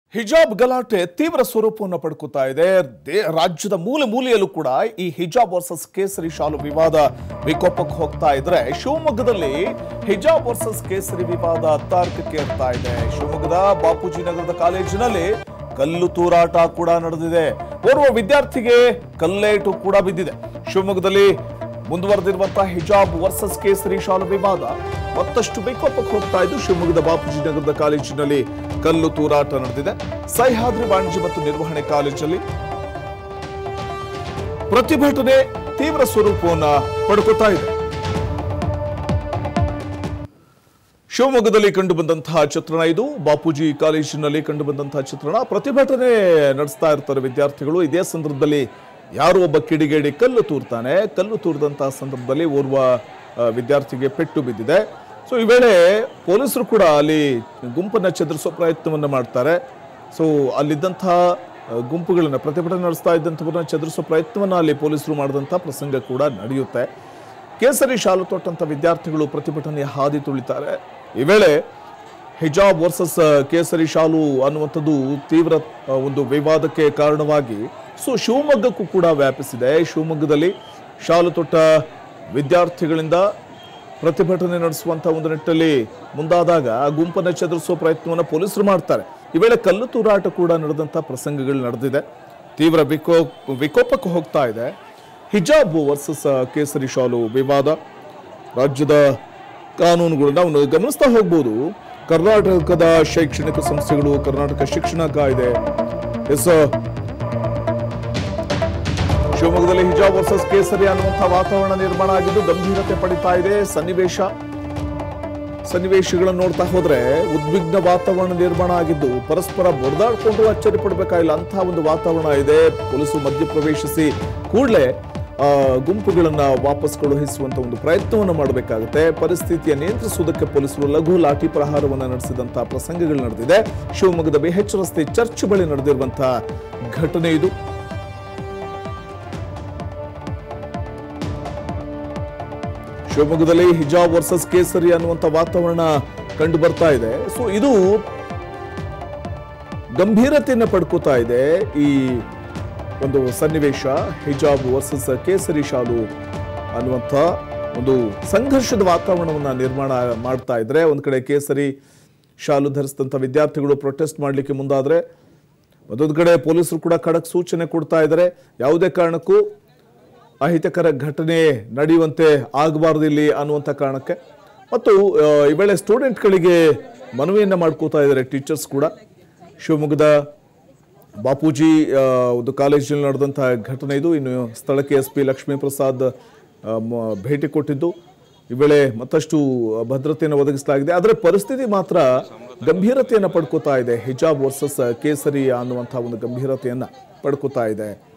ಹಿಜಾಬ್ ಗಲಾಟೆ ತೀವ್ರ ಸ್ವರೂಪವನ್ನು ಪಡ್ಕೊತಾ ಇದೆ ದೇ- ರಾಜ್ಯದ ಮೂಲೆ ಮೂಲೆಯಲ್ಲೂ ಕೂಡ ಈ ಹಿಜಾಬ್ ವರ್ಸಸ್ ಕೇಸರಿ ಶಾಲು ವಿವಾದ ವಿಕೋಪಕ್ಕೆ ಹೋಗ್ತಾ ಇದ್ರೆ ಶಿವಮೊಗ್ಗದಲ್ಲಿ ಹಿಜಾಬ್ ವರ್ಸಸ್ ಕೇಸರಿ ವಿವಾದ ತಾರಕಕ್ಕೆ ಏರ್ತಾ ಇದೆ ಶಿವಮೊಗ್ಗದ ಬಾಪೂಜಿ ನಗರದ ಕಾಲೇಜಿನಲ್ಲಿ ಕಲ್ಲು ತೂರಾಟ ಕೂಡ ನಡೆದಿದೆ ಓರ್ವ ವಿದ್ಯಾರ್ಥಿಗೆ ಕಲ್ಲೇಟು ಕೂಡ ಬಿದ್ದಿದೆ ಶಿವಮೊಗ್ಗದಲ್ಲಿ ಮುಂದುವರೆದಿರುವಂತಹ ಹಿಜಾಬ್ ವರ್ಸಸ್ ಕೇಸರಿ ಶಾಲು ವಿವಾದ ಮತ್ತಷ್ಟು ವಿಕೋಪಕ್ಕೆ ಹೋಗ್ತಾ ಇದ್ದು ಶಿವಮೊಗ್ಗದ ಬಾಪೂಜಿ ನಗರದ ಕಾಲೇಜಿನಲ್ಲಿ ಕಲ್ಲು ತೂರಾಟ ನಡೆದಿದೆ ಸಹ್ಯಾದ್ರಿ ವಾಣಿಜ್ಯ ಮತ್ತು ನಿರ್ವಹಣೆ ಕಾಲೇಜಲ್ಲಿ ಪ್ರತಿಭಟನೆ ತೀವ್ರ ಸ್ವರೂಪವನ್ನ ಪಡ್ಕೋತಾ ಇದೆ ಶಿವಮೊಗ್ಗದಲ್ಲಿ ಕಂಡು ಬಂದಂತಹ ಚಿತ್ರಣ ಇದು ಬಾಪೂಜಿ ಕಾಲೇಜಿನಲ್ಲಿ ಕಂಡು ಬಂದಂತಹ ಚಿತ್ರಣ ಪ್ರತಿಭಟನೆ ನಡೆಸ್ತಾ ಇರ್ತಾರೆ ವಿದ್ಯಾರ್ಥಿಗಳು ಇದೇ ಸಂದರ್ಭದಲ್ಲಿ ಯಾರೋ ಒಬ್ಬ ಕಿಡಿಗೇಡಿ ಕಲ್ಲು ತೂರ್ತಾನೆ ಕಲ್ಲು ತೂರಿದಂತಹ ಸಂದರ್ಭದಲ್ಲಿ ಓರ್ವ ಆ, ವಿದ್ಯಾರ್ಥಿಗೆ ಪೆಟ್ಟು ಬಿದ್ದಿದೆ ಸೊ ಈ ವೇಳೆ ಪೊಲೀಸರು ಕೂಡ ಅಲ್ಲಿ ಗುಂಪನ್ನ ಚದುರಿಸೋ ಪ್ರಯತ್ನವನ್ನ ಮಾಡ್ತಾರೆ ಸೊ ಅಲ್ಲಿದ್ದಂತಹ ಆ, ಗುಂಪುಗಳನ್ನ ಪ್ರತಿಭಟನೆ ನಡೆಸ್ತಾ ಇದ್ದಂಥವ್ರನ್ನ ಚದುರಿಸೋ ಪ್ರಯತ್ನವನ್ನ ಅಲ್ಲಿ ಪೊಲೀಸರು ಮಾಡಿದಂಥ ಪ್ರಸಂಗ ಕೂಡ ನಡೆಯುತ್ತೆ ಕೇಸರಿ ಶಾಲು ತೊಟ್ಟಂತ ವಿದ್ಯಾರ್ಥಿಗಳು ಪ್ರತಿಭಟನೆಯ ಹಾದಿ ತುಳಿತಾರೆ ಈ ವೇಳೆ ಹಿಜಾಬ್ ವರ್ಸಸ್ ಕೇಸರಿ ಶಾಲು ಅನ್ನುವಂಥದ್ದು ತೀವ್ರ ಆ, ಒಂದು ವಿವಾದಕ್ಕೆ ಕಾರಣವಾಗಿ ಸೊ ಶಿವಮೊಗ್ಗಕ್ಕೂ ಕೂಡ ವ್ಯಾಪಿಸಿದೆ ಶಿವಮೊಗ್ಗದಲ್ಲಿ ಶಾಲು ತೊಟ್ಟ ವಿದ್ಯಾರ್ಥಿಗಳಿಂದ ಪ್ರತಿಭಟನೆ ನಡೆಸುವಂತ ಒಂದು ನಿಟ್ಟಲ್ಲಿ ಮುಂದಾದಾಗ ಆ ಗುಂಪನ್ನು ಚದುರಿಸುವ ಪ್ರಯತ್ನವನ್ನು ಪೊಲೀಸರು ಮಾಡ್ತಾರೆ ಈ ವೇಳೆ ಕಲ್ಲು ತೂರಾಟ ಕೂಡ ನಡೆದಂತ ಪ್ರಸಂಗಗಳು ನಡೆದಿದೆ ತೀವ್ರ ವಿಕೋ ವಿಕೋಪಕ್ಕೆ ಹೋಗ್ತಾ ಇದೆ ಹಿಜಾಬ್ ವರ್ಸಸ್ ಕೇಸರಿ ಶಾಲು ವಿವಾದ ರಾಜ್ಯದ ಕಾನೂನುಗಳು ನಾವು ಗಮನಿಸ್ತಾ ಹೋಗ್ಬೋದು ಕರ್ನಾಟಕದ ಶೈಕ್ಷಣಿಕ ಸಂಸ್ಥೆಗಳು ಕರ್ನಾಟಕ ಶಿಕ್ಷಣ ಕಾಯ್ದೆ ಎಸ್ ಶಿವಮೊಗ್ಗದಲ್ಲಿ ಹಿಜಾಬ್ ವರ್ಸಸ್ ಕೇಸರಿ ಅನ್ನುವಂಥ ವಾತಾವರಣ ನಿರ್ಮಾಣ ಆಗಿದ್ದು ಗಂಭೀರತೆ ಪಡಿತಾ ಇದೆ ಸನ್ನಿವೇಶ ಸನ್ನಿವೇಶಗಳನ್ನು ನೋಡ್ತಾ ಹೋದ್ರೆ ಉದ್ವಿಗ್ನ ವಾತಾವರಣ ನಿರ್ಮಾಣ ಆಗಿದ್ದು ಪರಸ್ಪರ ಬೊಡೆದಾಡ್ಕೊಂಡು ಅಚ್ಚರಿ ಪಡಬೇಕಾಗಿಲ್ಲ ಅಂತಹ ಒಂದು ವಾತಾವರಣ ಇದೆ ಪೊಲೀಸರು ಮಧ್ಯಪ್ರವೇಶಿಸಿ ಕೂಡಲೇ ಗುಂಪುಗಳನ್ನ ವಾಪಸ್ ಕಳುಹಿಸುವಂತ ಒಂದು ಪ್ರಯತ್ನವನ್ನು ಮಾಡಬೇಕಾಗುತ್ತೆ ಪರಿಸ್ಥಿತಿಯ ನಿಯಂತ್ರಿಸುವುದಕ್ಕೆ ಪೊಲೀಸರು ಲಘು ಲಾಠಿ ಪ್ರಹಾರವನ್ನು ನಡೆಸಿದಂತಹ ಪ್ರಸಂಗಗಳು ನಡೆದಿದೆ ಶಿವಮೊಗ್ಗದ ಬಿಎಚ್ ರಸ್ತೆ ಚರ್ಚ್ ಬಳಿ ನಡೆದಿರುವಂತಹ ಘಟನೆ ಇದು ಶಿವಮೊಗ್ಗದಲ್ಲಿ ಹಿಜಾಬ್ ವರ್ಸಸ್ ಕೇಸರಿ ಅನ್ನುವಂಥ ವಾತಾವರಣ ಕಂಡು ಬರ್ತಾ ಇದೆ ಸೊ ಇದು ಗಂಭೀರತೆಯನ್ನು ಪಡ್ಕೋತಾ ಇದೆ ಈ ಒಂದು ಸನ್ನಿವೇಶ ಹಿಜಾಬ್ ವರ್ಸಸ್ ಕೇಸರಿ ಶಾಲು ಅನ್ನುವಂಥ ಒಂದು ಸಂಘರ್ಷದ ವಾತಾವರಣವನ್ನ ನಿರ್ಮಾಣ ಮಾಡ್ತಾ ಇದ್ರೆ ಒಂದ್ ಕಡೆ ಕೇಸರಿ ಶಾಲು ಧರಿಸಿದಂಥ ವಿದ್ಯಾರ್ಥಿಗಳು ಪ್ರೊಟೆಸ್ಟ್ ಮಾಡಲಿಕ್ಕೆ ಮುಂದಾದ್ರೆ ಮತ್ತೊಂದು ಕಡೆ ಪೊಲೀಸರು ಕೂಡ ಖಡಕ್ ಸೂಚನೆ ಕೊಡ್ತಾ ಇದ್ದಾರೆ ಯಾವುದೇ ಕಾರಣಕ್ಕೂ ಅಹಿತಕರ ಘಟನೆ ನಡೆಯುವಂತೆ ಆಗಬಾರದು ಇಲ್ಲಿ ಅನ್ನುವಂಥ ಕಾರಣಕ್ಕೆ ಮತ್ತು ಆ, ಈ ವೇಳೆ ಸ್ಟೂಡೆಂಟ್ಗಳಿಗೆ ಮನವಿಯನ್ನು ಮಾಡ್ಕೋತಾ ಇದ್ದಾರೆ ಟೀಚರ್ಸ್ ಕೂಡ ಶಿವಮೊಗ್ಗದ ಬಾಪೂಜಿ ಆ, ಒಂದು ಕಾಲೇಜಿನಲ್ಲಿ ನಡೆದಂತಹ ಘಟನೆ ಇದು ಇನ್ನು ಸ್ಥಳಕ್ಕೆ ಎಸ್ ಪಿ ಲಕ್ಷ್ಮೀ ಪ್ರಸಾದ್ ಆ, ಮ- ಭೇಟಿ ಕೊಟ್ಟಿದ್ದು ಈ ವೇಳೆ ಮತ್ತಷ್ಟು ಭದ್ರತೆಯನ್ನು ಒದಗಿಸಲಾಗಿದೆ ಆದರೆ ಪರಿಸ್ಥಿತಿ ಮಾತ್ರ ಗಂಭೀರತೆಯನ್ನು ಪಡ್ಕೋತಾ ಇದೆ ಹಿಜಾಬ್ ವರ್ಸಸ್ ಕೇಸರಿ ಅನ್ನುವಂತಹ ಒಂದು ಗಂಭೀರತೆಯನ್ನು ಪಡ್ಕೋತಾ ಇದೆ